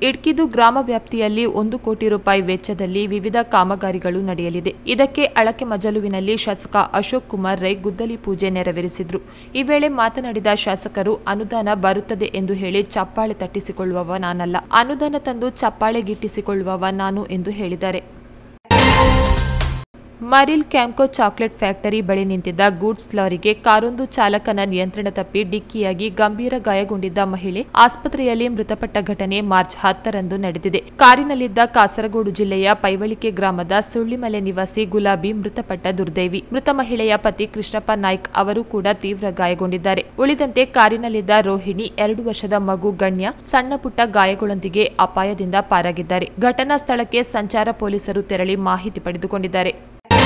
ಇಡ್ಕಿದು ಗ್ರಾಮ ವ್ಯಾಪ್ತಿಯಲ್ಲಿ ಒಂದು ಕೋಟಿ ರೂಪಾಯಿ ವೆಚ್ಚದಲ್ಲಿ ವಿವಿಧ ಕಾಮಗಾರಿಗಳು ನಡೆಯಲಿದೆ ಇದಕ್ಕೆ ಅಳಕೆ ಮಜಲುವಿನಲ್ಲಿ ಶಾಸಕ ಅಶೋಕ್ ಕುಮಾರ್ ರೈ ಗುದ್ದಲಿ ಪೂಜೆ ನೆರವೇರಿಸಿದ್ರು ಈ ವೇಳೆ ಮಾತನಾಡಿದ ಶಾಸಕರು ಅನುದಾನ ಬರುತ್ತದೆ ಎಂದು ಹೇಳಿ ಚಪ್ಪಾಳೆ ತಟ್ಟಿಸಿಕೊಳ್ಳುವವ ನಾನಲ್ಲ ಅನುದಾನ ತಂದು ಚಪ್ಪಾಳೆ ಗಿಟ್ಟಿಸಿಕೊಳ್ಳುವವ ನಾನು ಎಂದು ಹೇಳಿದ್ದಾರೆ ಮರಿಲ್ ಕ್ಯಾಂಕೋ ಚಾಕ್ಲೇಟ್ ಫ್ಯಾಕ್ಟರಿ ಬಳಿ ನಿಂತಿದ್ದ ಗೂಡ್ಸ್ ಲಾರಿಗೆ ಕಾರೊಂದು ಚಾಲಕನ ನಿಯಂತ್ರಣ ತಪ್ಪಿ ಡಿಕ್ಕಿಯಾಗಿ ಗಂಭೀರ ಗಾಯಗೊಂಡಿದ್ದ ಮಹಿಳೆ ಆಸ್ಪತ್ರೆಯಲ್ಲಿ ಮೃತಪಟ್ಟ ಘಟನೆ ಮಾರ್ಚ್ ಹತ್ತರಂದು ನಡೆದಿದೆ ಕಾರಿನಲ್ಲಿದ್ದ ಕಾಸರಗೋಡು ಜಿಲ್ಲೆಯ ಪೈವಳಿಕೆ ಗ್ರಾಮದ ಸುಳ್ಳಿಮಲೆ ನಿವಾಸಿ ಗುಲಾಬಿ ಮೃತಪಟ್ಟ ದುರ್ದೈವಿ ಮೃತ ಮಹಿಳೆಯ ಪತಿ ಕೃಷ್ಣಪ್ಪ ನಾಯ್ಕ್ ಅವರು ಕೂಡ ತೀವ್ರ ಗಾಯಗೊಂಡಿದ್ದಾರೆ ಉಳಿದಂತೆ ಕಾರಿನಲ್ಲಿದ್ದ ರೋಹಿಣಿ ಎರಡು ವರ್ಷದ ಮಗು ಗಣ್ಯ ಸಣ್ಣ ಪುಟ್ಟ ಗಾಯಗಳೊಂದಿಗೆ ಅಪಾಯದಿಂದ ಪಾರಾಗಿದ್ದಾರೆ ಘಟನಾ ಸ್ಥಳಕ್ಕೆ ಸಂಚಾರ ಪೊಲೀಸರು ತೆರಳಿ ಮಾಹಿತಿ ಪಡೆದುಕೊಂಡಿದ್ದಾರೆ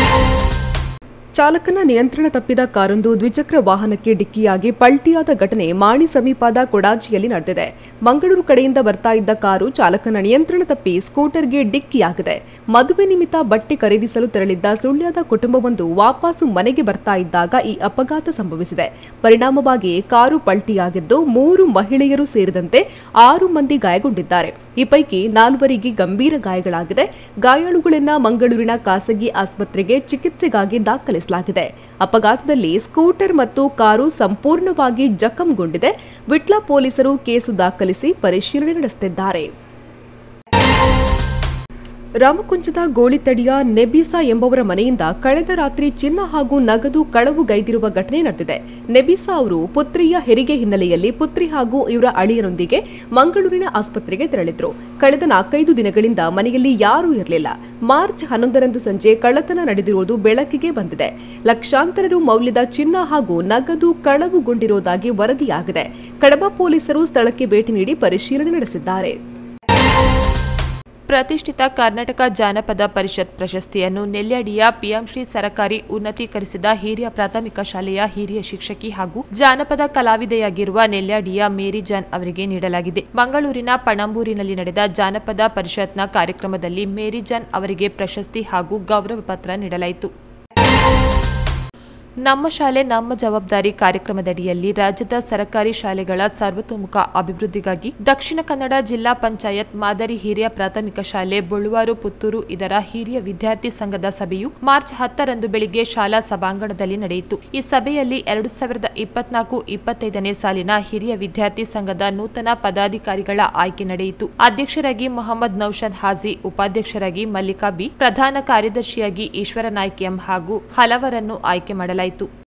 ಚಾಲಕನ ನಿಯಂತ್ರಣ ತಪ್ಪಿದ ಕಾರೊಂದು ದ್ವಿಚಕ್ರ ವಾಹನಕ್ಕೆ ಡಿಕ್ಕಿಯಾಗಿ ಪಲ್ಟಿಯಾದ ಘಟನೆ ಮಾಣಿ ಸಮೀಪದ ಕೊಡಾಜಿಯಲ್ಲಿ ನಡೆದಿದೆ ಮಂಗಳೂರು ಕಡೆಯಿಂದ ಬರ್ತಾ ಇದ್ದ ಕಾರು ಚಾಲಕನ ನಿಯಂತ್ರಣ ತಪ್ಪಿ ಸ್ಕೂಟರ್ಗೆ ಡಿಕ್ಕಿಯಾಗಿದೆ ಮದುವೆ ನಿಮಿತ್ತ ಬಟ್ಟೆ ಖರೀದಿಸಲು ತೆರಳಿದ್ದ ಸುಳ್ಯದ ಕುಟುಂಬವೊಂದು ವಾಪಸ್ಸು ಮನೆಗೆ ಬರ್ತಾ ಇದ್ದಾಗ ಈ ಅಪಘಾತ ಸಂಭವಿಸಿದೆ ಪರಿಣಾಮವಾಗಿ ಕಾರು ಪಲ್ಟಿಯಾಗಿದ್ದು ಮೂರು ಮಹಿಳೆಯರು ಸೇರಿದಂತೆ ಆರು ಮಂದಿ ಗಾಯಗೊಂಡಿದ್ದಾರೆ ಈ ಪೈಕಿ ನಾಲ್ವರಿಗೆ ಗಂಭೀರ ಗಾಯಗಳಾಗಿದೆ ಗಾಯಾಳುಗಳನ್ನ ಮಂಗಳೂರಿನ ಖಾಸಗಿ ಆಸ್ಪತ್ರೆಗೆ ಚಿಕಿತ್ಸೆಗಾಗಿ ದಾಖಲಿಸಲಾಗಿದೆ ಅಪಘಾತದಲ್ಲಿ ಸ್ಕೂಟರ್ ಮತ್ತು ಕಾರು ಸಂಪೂರ್ಣವಾಗಿ ಜಖಂಗೊಂಡಿದೆ ವಿಟ್ಲ ಪೊಲೀಸರು ಕೇಸು ದಾಖಲಿಸಿ ಪರಿಶೀಲನೆ ನಡೆಸುತ್ತಿದ್ದಾರೆ ರಾಮಕುಂಜದ ಗೋಳಿತಡಿಯ ನೆಬಿಸಾ ಎಂಬುವರ ಮನೆಯಿಂದ ಕಳೆದ ರಾತ್ರಿ ಚಿನ್ನ ಹಾಗೂ ನಗದು ಕಳವುಗೈದಿರುವ ಘಟನೆ ನಡೆದಿದೆ ನೆಬಿಸಾ ಅವರು ಪುತ್ರಿಯ ಹೆರಿಗೆ ಹಿನ್ನೆಲೆಯಲ್ಲಿ ಪುತ್ರಿ ಹಾಗೂ ಇವರ ಅಳಿಯರೊಂದಿಗೆ ಮಂಗಳೂರಿನ ಆಸ್ಪತ್ರೆಗೆ ತೆರಳಿದ್ರು ಕಳೆದ ನಾಲ್ಕೈದು ದಿನಗಳಿಂದ ಮನೆಯಲ್ಲಿ ಯಾರೂ ಇರಲಿಲ್ಲ ಮಾರ್ಚ್ ಹನ್ನೊಂದರಂದು ಸಂಜೆ ಕಳ್ಳತನ ನಡೆದಿರುವುದು ಬೆಳಕಿಗೆ ಬಂದಿದೆ ಲಕ್ಷಾಂತರ ರು ಮೌಲ್ಯದ ಚಿನ್ನ ಹಾಗೂ ನಗದು ಕಳವುಗೊಂಡಿರುವುದಾಗಿ ವರದಿಯಾಗಿದೆ ಕಡಬ ಪೊಲೀಸರು ಸ್ಥಳಕ್ಕೆ ಭೇಟಿ ನೀಡಿ ಪರಿಶೀಲನೆ ನಡೆಸಿದ್ದಾರೆ ಪ್ರತಿಷ್ಠಿತ ಕರ್ನಾಟಕ ಜಾನಪದ ಪರಿಷತ್ ಪ್ರಶಸ್ತಿಯನ್ನು ನೆಲ್ಯಾಡಿಯ ಪಿಎಂಶ್ರೀ ಸರಕಾರಿ ಉನ್ನತೀಕರಿಸಿದ ಹಿರಿಯ ಪ್ರಾಥಮಿಕ ಶಾಲೆಯ ಹಿರಿಯ ಶಿಕ್ಷಕಿ ಹಾಗೂ ಜಾನಪದ ಕಲಾವಿದೆಯಾಗಿರುವ ನೆಲ್ಯಾಡಿಯ ಮೇರಿ ಜಾನ್ ಅವರಿಗೆ ನೀಡಲಾಗಿದೆ ಮಂಗಳೂರಿನ ಪಣಂಬೂರಿನಲ್ಲಿ ನಡೆದ ಜಾನಪದ ಪರಿಷತ್ನ ಕಾರ್ಯಕ್ರಮದಲ್ಲಿ ಮೇರಿ ಜಾನ್ ಅವರಿಗೆ ಪ್ರಶಸ್ತಿ ಹಾಗೂ ಗೌರವ ಪತ್ರ ನೀಡಲಾಯಿತು ನಮ್ಮ ಶಾಲೆ ನಮ್ಮ ಜವಾಬ್ದಾರಿ ಕಾರ್ಯಕ್ರಮದಡಿಯಲ್ಲಿ ರಾಜ್ಯದ ಸರ್ಕಾರಿ ಶಾಲೆಗಳ ಸರ್ವತೋಮುಖ ಅಭಿವೃದ್ಧಿಗಾಗಿ ದಕ್ಷಿಣ ಕನ್ನಡ ಜಿಲ್ಲಾ ಪಂಚಾಯತ್ ಮಾದರಿ ಹಿರಿಯ ಪ್ರಾಥಮಿಕ ಶಾಲೆ ಬೊಳುವಾರು ಪುತ್ತೂರು ಇದರ ಹಿರಿಯ ವಿದ್ಯಾರ್ಥಿ ಸಂಘದ ಸಭೆಯು ಮಾರ್ಚ್ ಹತ್ತರಂದು ಬೆಳಿಗ್ಗೆ ಶಾಲಾ ಸಭಾಂಗಣದಲ್ಲಿ ನಡೆಯಿತು ಈ ಸಭೆಯಲ್ಲಿ ಎರಡು ಸಾವಿರದ ಇಪ್ಪತ್ನಾಲ್ಕು ಇಪ್ಪತ್ತೈದನೇ ಸಾಲಿನ ಹಿರಿಯ ವಿದ್ಯಾರ್ಥಿ ಸಂಘದ ನೂತನ ಪದಾಧಿಕಾರಿಗಳ ಆಯ್ಕೆ ನಡೆಯಿತು ಅಧ್ಯಕ್ಷರಾಗಿ ಮೊಹಮ್ಮದ್ ನೌಷದ್ ಹಾಜಿ ಉಪಾಧ್ಯಕ್ಷರಾಗಿ ಮಲ್ಲಿಕಾ ಬಿ ಪ್ರಧಾನ ಕಾರ್ಯದರ್ಶಿಯಾಗಿ ಈಶ್ವರ ನಾಯ್ಕ್ ಎಂ ಹಾಗೂ ಹಲವರನ್ನು ಆಯ್ಕೆ ಮಾಡಲಾಯಿತು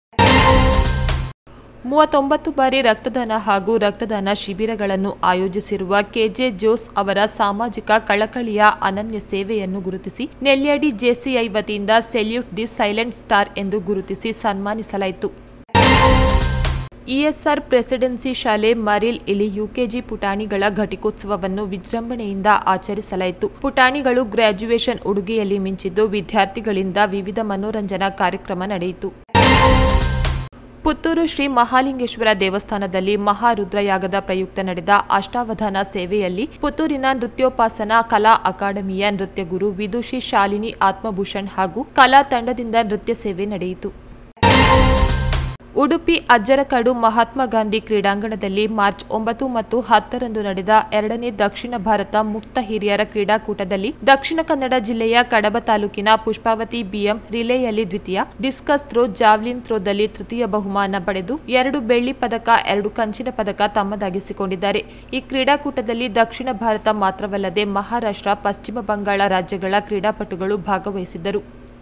ಮೂವತ್ತೊಂಬತ್ತು ಬಾರಿ ರಕ್ತದಾನ ಹಾಗೂ ರಕ್ತದಾನ ಶಿಬಿರಗಳನ್ನು ಆಯೋಜಿಸಿರುವ ಕೆಜೆ ಜೋಸ್ ಅವರ ಸಾಮಾಜಿಕ ಕಳಕಳಿಯ ಅನನ್ಯ ಸೇವೆಯನ್ನು ಗುರುತಿಸಿ ನೆಲ್ಯಾಡಿ ಜೆಸಿಐ ವತಿಯಿಂದ ಸೆಲ್ಯೂಟ್ ದಿ ಸೈಲೆಂಟ್ ಸ್ಟಾರ್ ಎಂದು ಗುರುತಿಸಿ ಸನ್ಮಾನಿಸಲಾಯಿತು ಇಎಸ್ಆರ್ ಪ್ರೆಸಿಡೆನ್ಸಿ ಶಾಲೆ ಮರಿಲ್ ಇಲ್ಲಿ ಯುಕೆಜಿ ಪುಟಾಣಿಗಳ ಘಟಿಕೋತ್ಸವವನ್ನು ವಿಜೃಂಭಣೆಯಿಂದ ಆಚರಿಸಲಾಯಿತು ಪುಟಾಣಿಗಳು ಗ್ರಾಜ್ಯುಯೇಷನ್ ಉಡುಗೆಯಲ್ಲಿ ಮಿಂಚಿದ್ದು ವಿದ್ಯಾರ್ಥಿಗಳಿಂದ ವಿವಿಧ ಮನೋರಂಜನಾ ಕಾರ್ಯಕ್ರಮ ನಡೆಯಿತು ಪುತ್ತೂರು ಶ್ರೀ ಮಹಾಲಿಂಗೇಶ್ವರ ದೇವಸ್ಥಾನದಲ್ಲಿ ಮಹಾರುದ್ರಯಾಗದ ಪ್ರಯುಕ್ತ ನಡೆದ ಅಷ್ಟಾವಧಾನ ಸೇವೆಯಲ್ಲಿ ಪುತ್ತೂರಿನ ನೃತ್ಯೋಪಾಸನಾ ಕಲಾ ಅಕಾಡೆಮಿಯ ನೃತ್ಯ ಗುರು ವಿದುಷಿ ಶಾಲಿನಿ ಆತ್ಮಭೂಷಣ್ ಹಾಗೂ ಕಲಾ ತಂಡದಿಂದ ನೃತ್ಯ ಸೇವೆ ನಡೆಯಿತು ಉಡುಪಿ ಅಜ್ಜರಕಾಡು ಮಹಾತ್ಮ ಗಾಂಧಿ ಕ್ರೀಡಾಂಗಣದಲ್ಲಿ ಮಾರ್ಚ್ ಒಂಬತ್ತು ಮತ್ತು ಹತ್ತರಂದು ನಡೆದ ಎರಡನೇ ದಕ್ಷಿಣ ಭಾರತ ಮುಕ್ತ ಹಿರಿಯರ ಕ್ರೀಡಾಕೂಟದಲ್ಲಿ ದಕ್ಷಿಣ ಕನ್ನಡ ಜಿಲ್ಲೆಯ ಕಡಬ ತಾಲೂಕಿನ ಪುಷ್ಪಾವತಿ ಬಿಎಂ ರಿಲೇಯಲ್ಲಿ ದ್ವಿತೀಯ ಡಿಸ್ಕಸ್ ಥ್ರೋ ಜಾವ್ಲಿನ್ ಥ್ರೋದಲ್ಲಿ ತೃತೀಯ ಬಹುಮಾನ ಪಡೆದು ಎರಡು ಬೆಳ್ಳಿ ಪದಕ ಎರಡು ಕಂಚಿನ ಪದಕ ತಮ್ಮದಾಗಿಸಿಕೊಂಡಿದ್ದಾರೆ ಈ ಕ್ರೀಡಾಕೂಟದಲ್ಲಿ ದಕ್ಷಿಣ ಭಾರತ ಮಾತ್ರವಲ್ಲದೆ ಮಹಾರಾಷ್ಟ್ರ ಪಶ್ಚಿಮ ಬಂಗಾಳ ರಾಜ್ಯಗಳ ಕ್ರೀಡಾಪಟುಗಳು ಭಾಗವಹಿಸಿದ್ದರು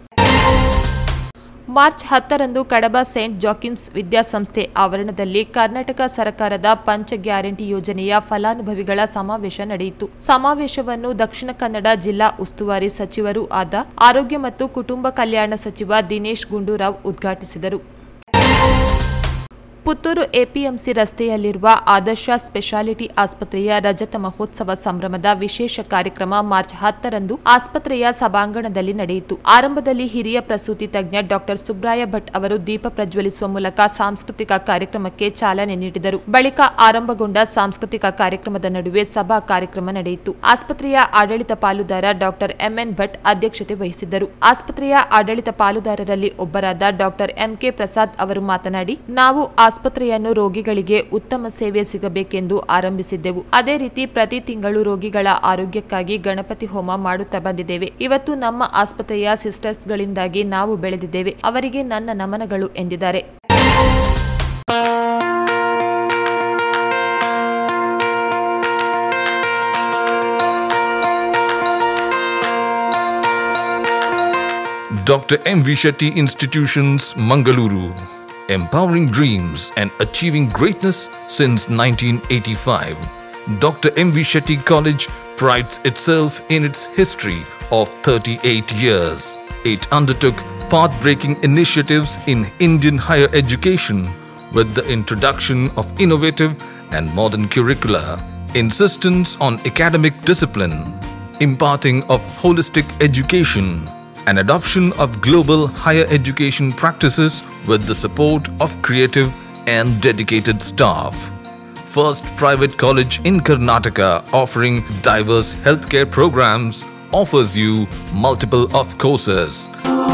ಮಾರ್ಚ್ ಹತ್ತರಂದು ಕಡಬ ಸೇಂಟ್ ಜಾಕಿಮ್ಸ್ ವಿದ್ಯಾಸಂಸ್ಥೆ ಆವರಣದಲ್ಲಿ ಕರ್ನಾಟಕ ಸರ್ಕಾರದ ಪಂಚ ಗ್ಯಾರಂಟಿ ಯೋಜನೆಯ ಫಲಾನುಭವಿಗಳ ಸಮಾವೇಶ ನಡೆಯಿತು ಸಮಾವೇಶವನ್ನು ದಕ್ಷಿಣ ಕನ್ನಡ ಜಿಲ್ಲಾ ಉಸ್ತುವಾರಿ ಸಚಿವರೂ ಆದ ಆರೋಗ್ಯ ಮತ್ತು ಕುಟುಂಬ ಕಲ್ಯಾಣ ಸಚಿವ ದಿನೇಶ್ ಗುಂಡೂರಾವ್ ಉದ್ಘಾಟಿಸಿದರು ಪುತ್ತೂರು ಎಪಿಎಂಸಿ ರಸ್ತೆಯಲ್ಲಿರುವ ಆದರ್ಶ ಸ್ಪೆಷಾಲಿಟಿ ಆಸ್ಪತ್ರೆಯ ರಜತ ಮಹೋತ್ಸವ ಸಂಭ್ರಮದ ವಿಶೇಷ ಕಾರ್ಯಕ್ರಮ ಮಾರ್ಚ್ ಹತ್ತರಂದು ಆಸ್ಪತ್ರೆಯ ಸಭಾಂಗಣದಲ್ಲಿ ನಡೆಯಿತು ಆರಂಭದಲ್ಲಿ ಹಿರಿಯ ಪ್ರಸೂತಿ ತಜ್ಞ ಡಾಕ್ಟರ್ ಸುಬ್ರಾಯ ಭಟ್ ಅವರು ದೀಪ ಪ್ರಜ್ವಲಿಸುವ ಮೂಲಕ ಸಾಂಸ್ಕೃತಿಕ ಕಾರ್ಯಕ್ರಮಕ್ಕೆ ಚಾಲನೆ ನೀಡಿದರು ಬಳಿಕ ಆರಂಭಗೊಂಡ ಸಾಂಸ್ಕೃತಿಕ ಕಾರ್ಯಕ್ರಮದ ನಡುವೆ ಸಭಾ ಕಾರ್ಯಕ್ರಮ ನಡೆಯಿತು ಆಸ್ಪತ್ರೆಯ ಆಡಳಿತ ಪಾಲುದಾರ ಡಾಕ್ಟರ್ ಎಂಎನ್ ಭಟ್ ಅಧ್ಯಕ್ಷತೆ ವಹಿಸಿದ್ದರು ಆಸ್ಪತ್ರೆಯ ಆಡಳಿತ ಪಾಲುದಾರರಲ್ಲಿ ಒಬ್ಬರಾದ ಡಾಕ್ಟರ್ ಎಂಕೆ ಪ್ರಸಾದ್ ಅವರು ಮಾತನಾಡಿ ನಾವು ಆಸ್ಪತ್ರೆಯನ್ನು ರೋಗಿಗಳಿಗೆ ಉತ್ತಮ ಸೇವೆ ಸಿಗಬೇಕೆಂದು ಆರಂಭಿಸಿದ್ದೆವು ಅದೇ ರೀತಿ ಪ್ರತಿ ತಿಂಗಳು ರೋಗಿಗಳ ಆರೋಗ್ಯಕ್ಕಾಗಿ ಗಣಪತಿ ಹೋಮ ಮಾಡುತ್ತಾ ಬಂದಿದ್ದೇವೆ ಇವತ್ತು ನಮ್ಮ ಆಸ್ಪತ್ರೆಯ ಸಿಸ್ಟರ್ಸ್ಗಳಿಂದಾಗಿ ನಾವು ಬೆಳೆದಿದ್ದೇವೆ ಅವರಿಗೆ ನನ್ನ ನಮನಗಳು ಎಂದಿದ್ದಾರೆ Dr. M. V. Shetty Institutions, Mangaluru. Empowering dreams and achieving greatness since 1985. Dr. M. V. Shetty College prides itself in its history of 38 years. It undertook path breaking initiatives in Indian higher education with the introduction of innovative and modern curricula, insistence on academic discipline, imparting of holistic education, and adoption of global higher education practices with the support of creative and dedicated staff. First private college in Karnataka offering diverse healthcare programs offers you multiple of courses.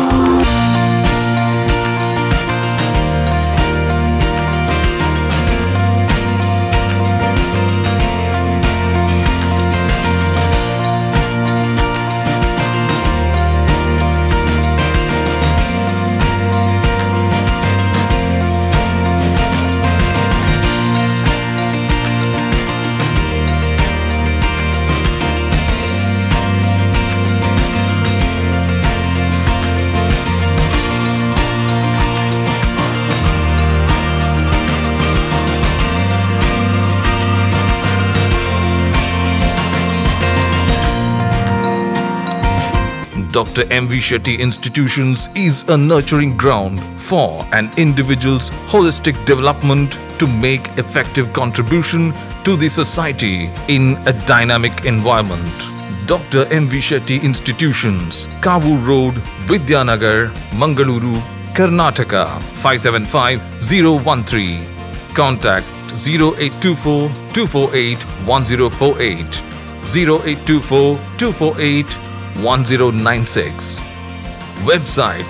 Dr. M.V. Shetty Institutions is a nurturing ground for an individual's holistic development to make effective contribution to the society in a dynamic environment. Dr. M.V. Shetty Institutions, Kavu Road, Vidyanagar, Mangaluru, Karnataka 575013. Contact 0824 248 1048 0824 248 1096. Website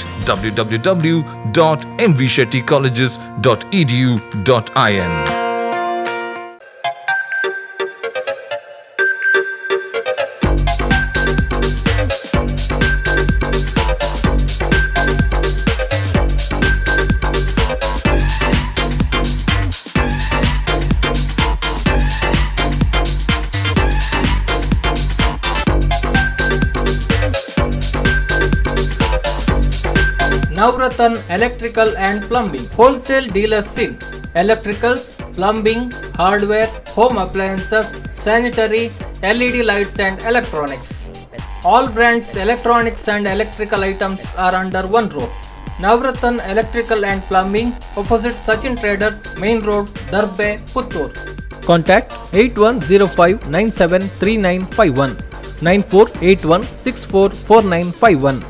www.mvshettycolleges.edu.in. Navratan Electrical and Plumbing Wholesale Dealers in Electricals, Plumbing, Hardware, Home Appliances, Sanitary, LED Lights and Electronics. All brands electronics and electrical items are under one roof. Navratan Electrical and Plumbing opposite Sachin Traders Main Road Darbe Puttur. Contact 8105 973951 9481 644951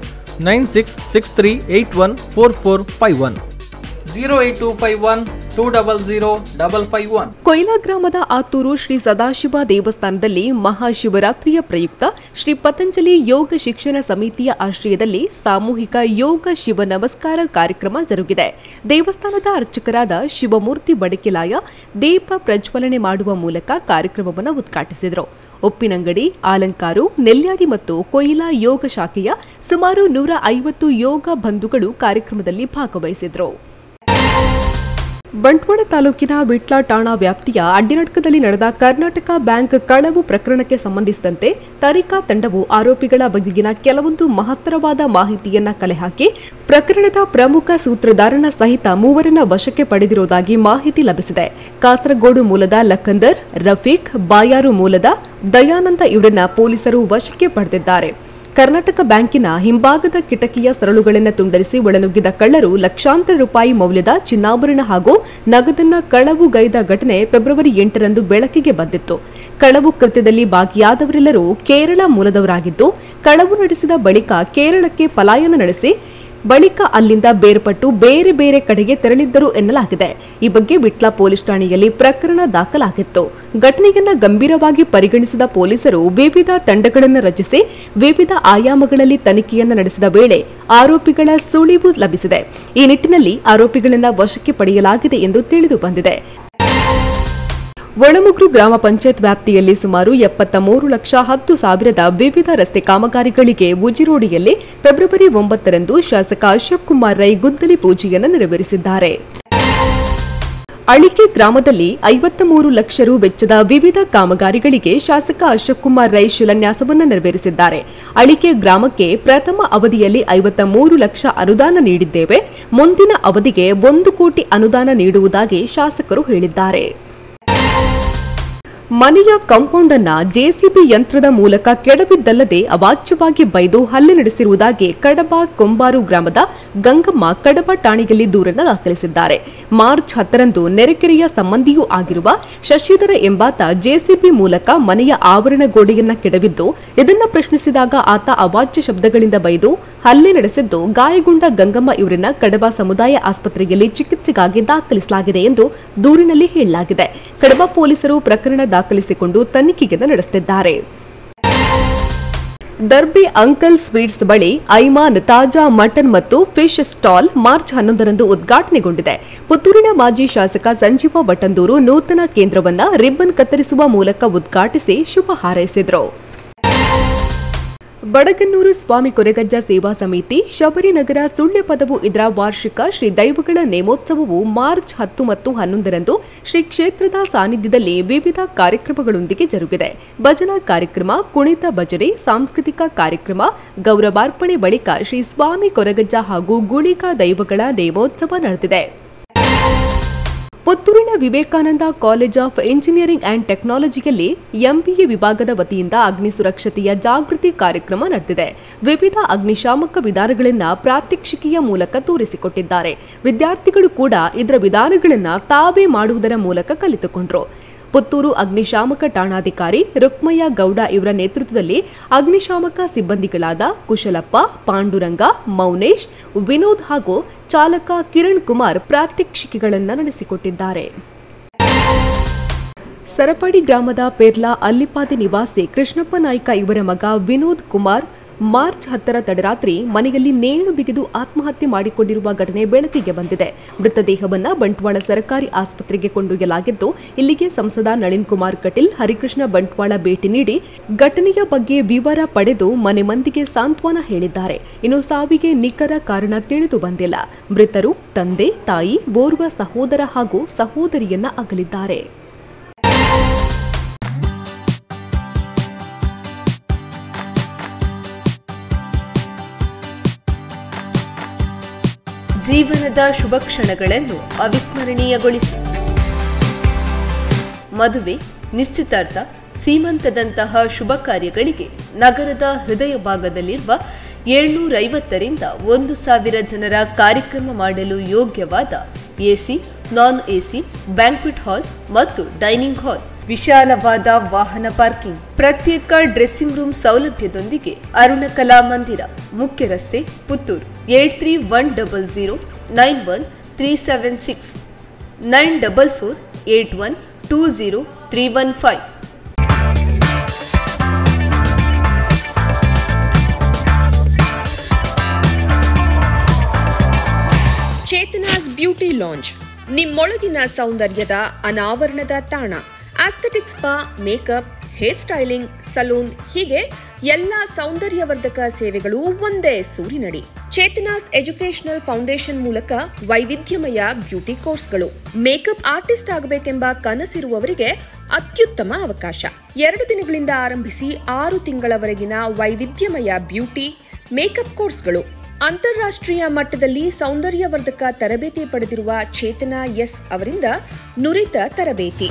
9663814451 08251 200 Koyna ಗ್ರಾಮದ ಆತೂರು ಶ್ರೀ ಸದಾಶಿವ ದೇವಸ್ಥಾನದಲ್ಲಿ ಮಹಾಶಿವರಾತ್ರಿಯ ಪ್ರಯುಕ್ತ ಶ್ರೀ ಪತಂಜಲಿ ಯೋಗ ಶಿಕ್ಷಣ ಸಮಿತಿಯ ಆಶ್ರಯದಲ್ಲಿ ಸಾಮೂಹಿಕ ಯೋಗ ಶಿವ ನಮಸ್ಕಾರ ಕಾರ್ಯಕ್ರಮ ಜರುಗಿದೆ ದೇವಸ್ಥಾನದ ಅರ್ಚಕರಾದ ಶಿವಮೂರ್ತಿ ಬಡಕಿಲಾಯ ದೀಪ ಪ್ರಜ್ವಲನೆ ಮಾಡುವ ಮೂಲಕ ಕಾರ್ಯಕ್ರಮವನ್ನು ಉದ್ಘಾಟಿಸಿದರು ಉಪ್ಪಿನಂಗಡಿ ಆಲಂಕಾರು ನೆಲ್ಯಾಡಿ ಮತ್ತು ಕೊಯ್ಲಾ ಯೋಗ ಶಾಖೆಯ ಸುಮಾರು ನೂರ ಐವತ್ತು ಯೋಗ ಬಂಧುಗಳು ಕಾರ್ಯಕ್ರಮದಲ್ಲಿ ಭಾಗವಹಿಸಿದರು ಬಂಟ್ವಾಳ ತಾಲೂಕಿನ ವಿಟ್ಲ ಠಾಣಾ ವ್ಯಾಪ್ತಿಯ ಅಡ್ಡಿನಡ್ಕದಲ್ಲಿ ನಡೆದ ಕರ್ನಾಟಕ ಬ್ಯಾಂಕ್ ಕಳವು ಪ್ರಕರಣಕ್ಕೆ ಸಂಬಂಧಿಸಿದಂತೆ ತನಿಖಾ ತಂಡವು ಆರೋಪಿಗಳ ಬಗೆಗಿನ ಕೆಲವೊಂದು ಮಹತ್ತರವಾದ ಮಾಹಿತಿಯನ್ನ ಕಲೆ ಹಾಕಿ ಪ್ರಕರಣದ ಪ್ರಮುಖ ಸೂತ್ರಧಾರನ ಸಹಿತ ಮೂವರನ್ನ ವಶಕ್ಕೆ ಪಡೆದಿರುವುದಾಗಿ ಮಾಹಿತಿ ಲಭಿಸಿದೆ ಕಾಸರಗೋಡು ಮೂಲದ ಲಖಂದರ್ ರಫೀಕ್ ಬಾಯಾರು ಮೂಲದ ದಯಾನಂದ ಇವರನ್ನ ಪೊಲೀಸರು ವಶಕ್ಕೆ ಪಡೆದಿದ್ದಾರೆ ಕರ್ನಾಟಕ ಬ್ಯಾಂಕಿನ ಹಿಂಭಾಗದ ಕಿಟಕಿಯ ಸರಳುಗಳನ್ನು ತುಂಡರಿಸಿ ಒಳನುಗ್ಗಿದ ಕಳ್ಳರು ಲಕ್ಷಾಂತರ ರೂಪಾಯಿ ಮೌಲ್ಯದ ಚಿನ್ನಾಭರಣ ಹಾಗೂ ನಗದನ್ನ ಕಳವುಗೈದ ಘಟನೆ ಫೆಬ್ರವರಿ ಎಂಟರಂದು ಬೆಳಕಿಗೆ ಬಂದಿತ್ತು ಕಳವು ಕೃತ್ಯದಲ್ಲಿ ಭಾಗಿಯಾದವರೆಲ್ಲರೂ ಕೇರಳ ಮೂಲದವರಾಗಿದ್ದು ಕಳವು ನಡೆಸಿದ ಬಳಿಕ ಕೇರಳಕ್ಕೆ ಪಲಾಯನ ನಡೆಸಿ ಬಳಿಕ ಅಲ್ಲಿಂದ ಬೇರ್ಪಟ್ಟು ಬೇರೆ ಬೇರೆ ಕಡೆಗೆ ತೆರಳಿದ್ದರು ಎನ್ನಲಾಗಿದೆ ಈ ಬಗ್ಗೆ ವಿಟ್ಲ ಪೊಲೀಸ್ ಠಾಣೆಯಲ್ಲಿ ಪ್ರಕರಣ ದಾಖಲಾಗಿತ್ತು ಘಟನೆಯನ್ನ ಗಂಭೀರವಾಗಿ ಪರಿಗಣಿಸಿದ ಪೊಲೀಸರು ವಿವಿಧ ತಂಡಗಳನ್ನು ರಚಿಸಿ ವಿವಿಧ ಆಯಾಮಗಳಲ್ಲಿ ತನಿಖೆಯನ್ನು ನಡೆಸಿದ ವೇಳೆ ಆರೋಪಿಗಳ ಸುಳಿವು ಲಭಿಸಿದೆ ಈ ನಿಟ್ಟಿನಲ್ಲಿ ಆರೋಪಿಗಳನ್ನ ವಶಕ್ಕೆ ಪಡೆಯಲಾಗಿದೆ ಎಂದು ತಿಳಿದು ಬಂದಿದೆ ಒಳಮುಗ್ರು ಗ್ರಾಮ ಪಂಚಾಯತ್ ವ್ಯಾಪ್ತಿಯಲ್ಲಿ ಸುಮಾರು ಎಪ್ಪತ್ತ ಮೂರು ಲಕ್ಷ ಹತ್ತು ಸಾವಿರದ ವಿವಿಧ ರಸ್ತೆ ಕಾಮಗಾರಿಗಳಿಗೆ ಉಜಿರೋಡಿಯಲ್ಲಿ ಫೆಬ್ರವರಿ ಒಂಬತ್ತರಂದು ಶಾಸಕ ಅಶೋಕ್ ಕುಮಾರ್ ರೈ ಗುದ್ದಲಿ ಪೂಜೆಯನ್ನು ನೆರವೇರಿಸಿದ್ದಾರೆ ಅಳಿಕೆ ಗ್ರಾಮದಲ್ಲಿ ಐವತ್ತ ಮೂರು ಲಕ್ಷ ರು ವೆಚ್ಚದ ವಿವಿಧ ಕಾಮಗಾರಿಗಳಿಗೆ ಶಾಸಕ ಅಶೋಕ್ ಕುಮಾರ್ ರೈ ಶಿಲಾನ್ಯಾಸವನ್ನು ನೆರವೇರಿಸಿದ್ದಾರೆ ಅಳಿಕೆ ಗ್ರಾಮಕ್ಕೆ ಪ್ರಥಮ ಅವಧಿಯಲ್ಲಿ ಐವತ್ತ ಮೂರು ಲಕ್ಷ ಅನುದಾನ ನೀಡಿದ್ದೇವೆ ಮುಂದಿನ ಅವಧಿಗೆ ಒಂದು ಕೋಟಿ ಅನುದಾನ ನೀಡುವುದಾಗಿ ಶಾಸಕರು ಹೇಳಿದ್ದಾರೆ ಮನೆಯ ಕಾಂಪೌಂಡ್ ಅನ್ನ ಜೆಸಿಬಿ ಯಂತ್ರದ ಮೂಲಕ ಕೆಡವಿದ್ದಲ್ಲದೆ ಅವಾಚ್ಯವಾಗಿ ಬೈದು ಹಲ್ಲೆ ನಡೆಸಿರುವುದಾಗಿ ಕಡಬ ಕೊಂಬಾರು ಗ್ರಾಮದ ಗಂಗಮ್ಮ ಕಡಬ ಠಾಣೆಯಲ್ಲಿ ದೂರನ್ನು ದಾಖಲಿಸಿದ್ದಾರೆ ಮಾರ್ಚ್ ಹತ್ತರಂದು ನೆರೆಕೆರೆಯ ಸಂಬಂಧಿಯೂ ಆಗಿರುವ ಶಶಿಧರ ಎಂಬಾತ ಜೆಸಿಬಿ ಮೂಲಕ ಮನೆಯ ಆವರಣ ಗೋಡೆಯನ್ನ ಕೆಡವಿದ್ದು ಇದನ್ನ ಪ್ರಶ್ನಿಸಿದಾಗ ಆತ ಅವಾಚ್ಯ ಶಬ್ದಗಳಿಂದ ಬೈದು ಹಲ್ಲೆ ನಡೆಸಿದ್ದು ಗಾಯಗೊಂಡ ಗಂಗಮ್ಮ ಇವರನ್ನ ಕಡಬ ಸಮುದಾಯ ಆಸ್ಪತ್ರೆಯಲ್ಲಿ ಚಿಕಿತ್ಸೆಗಾಗಿ ದಾಖಲಿಸಲಾಗಿದೆ ಎಂದು ದೂರಿನಲ್ಲಿ ಹೇಳಲಾಗಿದೆ ಕಡಬ ಪೊಲೀಸರು ಪ್ರಕರಣ ದಾಖಲಿಸಿಕೊಂಡು ತನಿಖೆಯನ್ನು ನಡೆಸುತ್ತಿದ್ದಾರೆ ದರ್ಬಿ ಅಂಕಲ್ ಸ್ವೀಟ್ಸ್ ಬಳಿ ಐಮಾನ್ ತಾಜಾ ಮಟನ್ ಮತ್ತು ಫಿಶ್ ಸ್ಟಾಲ್ ಮಾರ್ಚ್ ಹನ್ನೊಂದರಂದು ಉದ್ಘಾಟನೆಗೊಂಡಿದೆ ಪುತ್ತೂರಿನ ಮಾಜಿ ಶಾಸಕ ಸಂಜೀವ ಬಟಂದೂರು ನೂತನ ಕೇಂದ್ರವನ್ನ ರಿಬ್ಬನ್ ಕತ್ತರಿಸುವ ಮೂಲಕ ಉದ್ಘಾಟಿಸಿ ಶುಭ ಹಾರೈಸಿದರು ಬಡಗನ್ನೂರು ಸ್ವಾಮಿ ಕೊರೆಗಜ್ಜ ಸೇವಾ ಸಮಿತಿ ಶಬರಿನಗರ ಸುಳ್ಯ ಪದವು ಇದರ ವಾರ್ಷಿಕ ಶ್ರೀ ದೈವಗಳ ನೇಮೋತ್ಸವವು ಮಾರ್ಚ್ ಹತ್ತು ಮತ್ತು ಹನ್ನೊಂದರಂದು ಶ್ರೀ ಕ್ಷೇತ್ರದ ಸಾನ್ನಿಧ್ಯದಲ್ಲಿ ವಿವಿಧ ಕಾರ್ಯಕ್ರಮಗಳೊಂದಿಗೆ ಜರುಗಿದೆ ಭಜನಾ ಕಾರ್ಯಕ್ರಮ ಕುಣಿತ ಭಜನೆ ಸಾಂಸ್ಕೃತಿಕ ಕಾರ್ಯಕ್ರಮ ಗೌರವಾರ್ಪಣೆ ಬಳಿಕ ಶ್ರೀ ಸ್ವಾಮಿ ಕೊರಗಜ್ಜ ಹಾಗೂ ಗುಳಿಕ ದೈವಗಳ ನೇಮೋತ್ಸವ ನಡೆದಿದೆ ಪುತ್ತೂರಿನ Vivekananda college of engineering and ಟೆಕ್ನಾಲಜಿಯಲ್ಲಿ ಎಂಬಿಎ ವಿಭಾಗದ ವತಿಯಿಂದ ಅಗ್ನಿ ಸುರಕ್ಷತೆಯ ಜಾಗೃತಿ ಕಾರ್ಯಕ್ರಮ ನಡೆದಿದೆ ವಿವಿಧ ಅಗ್ನಿಶಾಮಕ ವಿಧಾನಗಳನ್ನು ಪ್ರಾತ್ಯಕ್ಷಿಕೆಯ ಮೂಲಕ ತೋರಿಸಿಕೊಟ್ಟಿದ್ದಾರೆ ವಿದ್ಯಾರ್ಥಿಗಳು ಕೂಡ ಇದರ ವಿಧಾನಗಳನ್ನು ತಾವೇ ಮಾಡುವುದರ ಮೂಲಕ ಕಲಿತುಕೊಂಡರು ಪುತ್ತೂರು ಅಗ್ನಿಶಾಮಕ ಠಾಣಾಧಿಕಾರಿ ರುಕ್ಮಯ್ಯ ಗೌಡ ಇವರ ನೇತೃತ್ವದಲ್ಲಿ ಅಗ್ನಿಶಾಮಕ ಸಿಬ್ಬಂದಿಗಳಾದ ಕುಶಲಪ್ಪ ಪಾಂಡುರಂಗ ಮೌನೇಶ್ ವಿನೋದ್ ಹಾಗೂ ಚಾಲಕ ಕಿರಣ್ ಕುಮಾರ್ ಪ್ರಾತ್ಯಕ್ಷಿಕೆಗಳನ್ನು ನಡೆಸಿಕೊಟ್ಟಿದ್ದಾರೆ ಸರಪಡಿ ಗ್ರಾಮದ ಪೆರ್ಲಾ ಅಲ್ಲಿಪಾದಿ ನಿವಾಸಿ ಕೃಷ್ಣಪ್ಪ ನಾಯ್ಕ ಇವರ ಮಗ ವಿನೋದ್ ಕುಮಾರ್ ಮಾರ್ಚ್ ಹತ್ತರ ತಡರಾತ್ರಿ ಮನೆಯಲ್ಲಿ ನೇಣು ಬಿಗಿದು ಆತ್ಮಹತ್ಯೆ ಮಾಡಿಕೊಂಡಿರುವ ಘಟನೆ ಬೆಳಕಿಗೆ ಬಂದಿದೆ ಮೃತದೇಹವನ್ನ ಬಂಟ್ವಾಳ ಸರ್ಕಾರಿ ಆಸ್ಪತ್ರೆಗೆ ಕೊಂಡೊಯ್ಯಲಾಗಿದ್ದು ಇಲ್ಲಿಗೆ ಸಂಸದ ನಳಿನ್ ಕುಮಾರ್ ಕಟೀಲ್ ಹರಿಕೃಷ್ಣ ಬಂಟ್ವಾಳ ಭೇಟಿ ನೀಡಿ ಘಟನೆಯ ಬಗ್ಗೆ ವಿವರ ಪಡೆದು ಮನೆ ಮಂದಿಗೆ ಸಾಂತ್ವನ ಹೇಳಿದ್ದಾರೆ ಇನ್ನು ಸಾವಿಗೆ ನಿಖರ ಕಾರಣ ತಿಳಿದು ಬಂದಿಲ್ಲ ಮೃತರು ತಂದೆ ತಾಯಿ ಓರ್ವ ಸಹೋದರ ಹಾಗೂ ಸಹೋದರಿಯನ್ನ ಅಗಲಿದ್ದಾರೆ ಜೀವನದ ಶುಭ ಕ್ಷಣಗಳನ್ನು ಅವಿಸ್ಮರಣೀಯಗೊಳಿಸಿ ಮದುವೆ ನಿಶ್ಚಿತಾರ್ಥ ಸೀಮಂತದಂತಹ ಶುಭ ಕಾರ್ಯಗಳಿಗೆ ನಗರದ ಹೃದಯ ಭಾಗದಲ್ಲಿರುವ ಏಳ್ನೂರೈವತ್ತರಿಂದ ಒಂದು ಸಾವಿರ ಜನರ ಕಾರ್ಯಕ್ರಮ ಮಾಡಲು ಯೋಗ್ಯವಾದ AC non AC banquet hall ಮತ್ತು ಡೈನಿಂಗ್ ಹಾಲ್ ವಿಶಾಲವಾದ ವಾಹನ ಪಾರ್ಕಿಂಗ್ ಪ್ರತ್ಯೇಕ ಡ್ರೆಸ್ಸಿಂಗ್ ರೂಮ್ ಸೌಲಭ್ಯದೊಂದಿಗೆ ಅರುಣ ಕಲಾ ಮಂದಿರ ಮುಖ್ಯ ರಸ್ತೆ Puttur eight three one double zero nine one three seven six nine double four eight one two zero three one five Chetana's beauty lounge ನಿಮ್ಮೊಳಗಿನ ಸೌಂದರ್ಯದ ಅನಾವರಣದ ತಾಣ aesthetic spa makeup hair styling salon ಹೀಗೆ ಎಲ್ಲ ಸೌಂದರ್ಯವರ್ಧಕ ಸೇವೆಗಳು ಒಂದೇ ಸೂರಿನಡಿ ಚೇತನಾಸ್ ಎಜುಕೇಶನಲ್ ಫೌಂಡೇಶನ್ ಮೂಲಕ ವೈವಿಧ್ಯಮಯ ಬ್ಯೂಟಿ ಕೋರ್ಸ್ಗಳು ಮೇಕಪ್ ಆರ್ಟಿಸ್ಟ್ ಆಗಬೇಕೆಂಬ ಕನಸಿರುವವರಿಗೆ ಅತ್ಯುತ್ತಮ ಅವಕಾಶ ಎರಡು ದಿನಗಳಿಂದ ಆರಂಭಿಸಿ ಆರು ತಿಂಗಳವರೆಗಿನ ವೈವಿಧ್ಯಮಯ ಬ್ಯೂಟಿ ಮೇಕಪ್ ಕೋರ್ಸ್ಗಳು ಅಂತಾರಾಷ್ಟ್ರೀಯ ಮಟ್ಟದಲ್ಲಿ ಸೌಂದರ್ಯವರ್ಧಕ ತರಬೇತಿ ಪಡೆದಿರುವ ಚೇತನಾ ಎಸ್ ಅವರಿಂದ ನುರಿತ ತರಬೇತಿ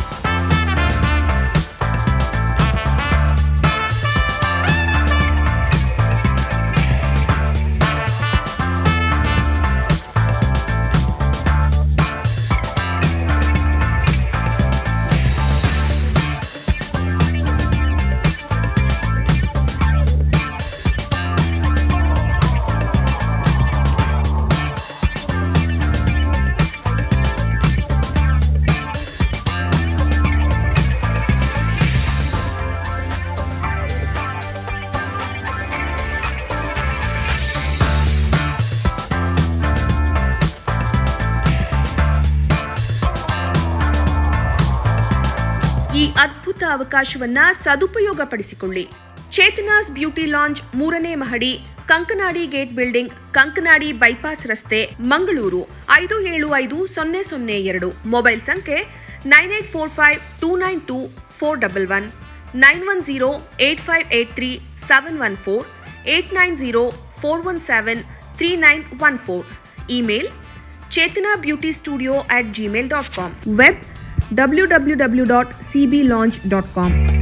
ಈ ಅದ್ಭುತ ಅವಕಾಶವನ್ನ ಸದುಪಯೋಗಪಡಿಸಿಕೊಳ್ಳಿ ಚೇತನಾಸ್ ಬ್ಯೂಟಿ ಲಾಂಜ್ ಮೂರನೇ ಮಹಡಿ Kankanadi gate building Kankanadi bypass ರಸ್ತೆ ಮಂಗಳೂರು ಐದು ಏಳು ಐದು ಸೊನ್ನೆ ಸೊನ್ನೆ ಎರಡು ಮೊಬೈಲ್ ಸಂಖ್ಯೆ nine eight four five two nine two four double one nine one zero eight five eight three seven one four eight nine zero four one seven three nine one four email Chetana beauty studio at Gmail dot com web W W W dot C B launch dot com